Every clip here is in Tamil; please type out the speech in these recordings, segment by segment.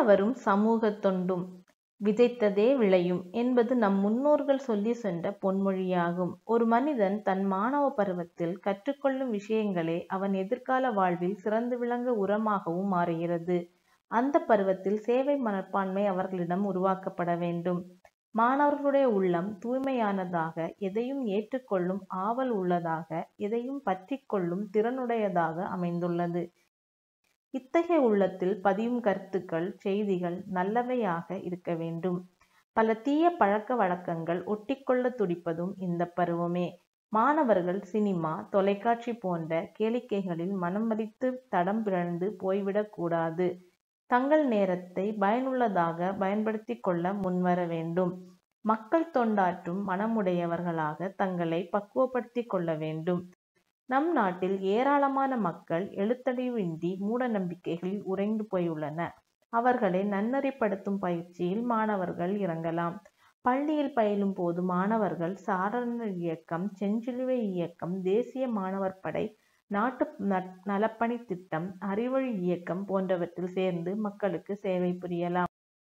மாணவரும் சமூகத் தொண்டும் விதைத்ததே விளையும் என்பது நம் முன்னோர்கள் சொல்லிச் சென்ற பொன்மொழியாகும். ஒரு மனிதன் தன் மாணவ பருவத்தில் கற்றுக்கொள்ளும் விஷயங்களே அவன் எதிர்கால வாழ்வில் சிறந்து விளங்க உரமாகவும் மாறுகிறது. அந்தப் பருவத்தில் சேவை மனப்பான்மை அவர்களிடம் உருவாக்கப்பட வேண்டும். மாணவர்களுடைய உள்ளம் தூய்மையானதாக, எதையும் ஏற்றுக் கொள்ளும் ஆவல் உள்ளதாக, எதையும் பற்றிக் கொள்ளும் திறனுடையதாக அமைந்துள்ளது. இத்தகைய உள்ளத்தில் பதியும் கருத்துக்கள், செய்திகள் நல்லவையாக இருக்க வேண்டும். பல தீய பழக்க வழக்கங்கள் ஒட்டிக்கொள்ளத் துடிப்பதும் இந்தப் பருவமே. மாணவர்கள் சினிமா, தொலைக்காட்சி போன்ற கேளிக்கைகளில் மனம் மரித்து தடம் பிறழ்ந்து போய்விடக் கூடாது. தங்கள் நேரத்தை பயனுள்ளதாக பயன்படுத்திக் கொள்ள முன்வர வேண்டும். மக்கள் தொண்டாற்றும் மனமுடையவர்களாக தங்களை பக்குவப்படுத்திக் கொள்ள வேண்டும். நம் நாட்டில் ஏராளமான மக்கள் எழுத்தறிவின்றி மூட நம்பிக்கைகளில் உறைந்து போயுள்ளனர். அவர்களை நன்னெறிப்படுத்தும் பயிற்சியில் மாணவர்கள் இறங்கலாம். பள்ளியில் பயிலும் போது மாணவர்கள் சாரணர் இயக்கம், செஞ்சிலுவை இயக்கம், தேசிய மாணவர் படை, நாட்டு நலப்பணித் திட்டம், அறிவொளி இயக்கம் போன்றவற்றில் சேர்ந்து மக்களுக்கு சேவை புரியலாம்.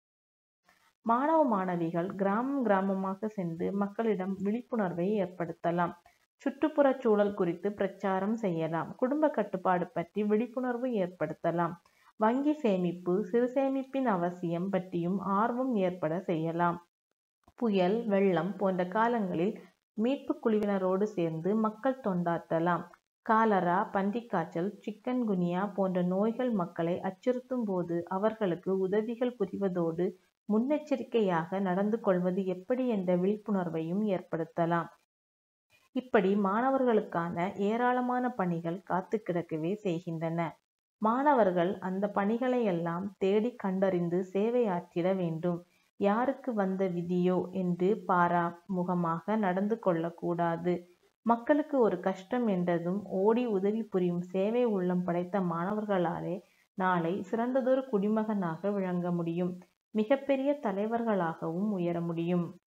மாணவ மாணவிகள் கிராமம் கிராமமாக சென்று மக்களிடம் விழிப்புணர்வை ஏற்படுத்தலாம். சுற்றுப்புறச் சூழல் குறித்து பிரச்சாரம் செய்யலாம். குடும்ப கட்டுப்பாடு பற்றி விழிப்புணர்வு ஏற்படுத்தலாம். வங்கி சேமிப்பு, சிறு சேமிப்பின் அவசியம் பற்றியும் ஆர்வம் ஏற்பட செய்யலாம். புயல், வெள்ளம் போன்ற காலங்களில் மீட்புக் குழுவினரோடு சேர்ந்து மக்கள் தொண்டாற்றலாம். காலரா, பன்றிக்காய்ச்சல், சிக்கன் குனியா போன்ற நோய்கள் மக்களை அச்சுறுத்தும் போது அவர்களுக்கு உதவிகள் புரிவதோடு முன்னெச்சரிக்கையாக நடந்து கொள்வது எப்படி என்ற விழிப்புணர்வையும் ஏற்படுத்தலாம். இப்படி மாணவர்களுக்கான ஏராளமான பணிகள் காத்துக் கிடக்கவே செய்கின்றன. மாணவர்கள் அந்தப் பணிகளையெல்லாம் தேடிக் கண்டறிந்து சேவையாற்றிட வேண்டும். யாருக்கு வந்த விதியோ என்று பாரா முகமாக நடந்து கொள்ளக் கூடாது. மக்களுக்கு ஒரு கஷ்டம் என்றதும் ஓடி உதவி புரியும் சேவை உள்ளம் படைத்த மாணவர்களாலே நாளை சிறந்ததொரு குடிமகனாக விளங்க முடியும். மிகப்பெரிய தலைவர்களாகவும் உயர முடியும்.